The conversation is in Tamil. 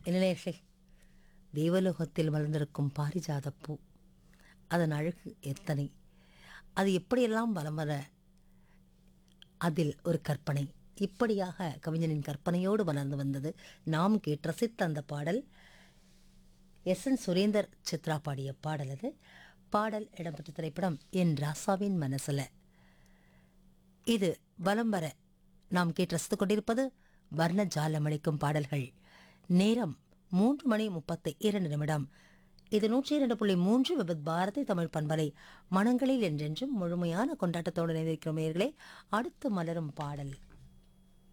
இளைஞர்களே தேவலோகத்தில் மலர்ந்திருக்கும் பாரிஜாத பூ அதன் அழகு எத்தனை அது எப்படியெல்லாம் வலம் வர அதில் ஒரு கற்பனை இப்படியாக கவிஞனின் கற்பனையோடு வளர்ந்து வந்தது நாம் கேட்டு ரசித்த அந்த பாடல் எஸ் என் சுரேந்தர் சித்ரா பாடிய பாடல் அது பாடல் இடம்பெற்ற திரைப்படம் என் ராசாவின் மனசுல இது வலம் வர நாம் கேட்டு ரசித்துக் கொண்டிருப்பது வர்ண ஜாலமளிக்கும் பாடல்கள் நேரம் மூன்று மணி முப்பத்தி இரண்டு நிமிடம் இது நூற்றி இரண்டு புள்ளி மூன்று விபத் பாரதி தமிழ் பண்பலை மனங்களில் என்றென்றும் முழுமையான கொண்டாட்டத்தோடு நினைக்கிறோம் நேயர்களே அடுத்து மலரும் பாடல்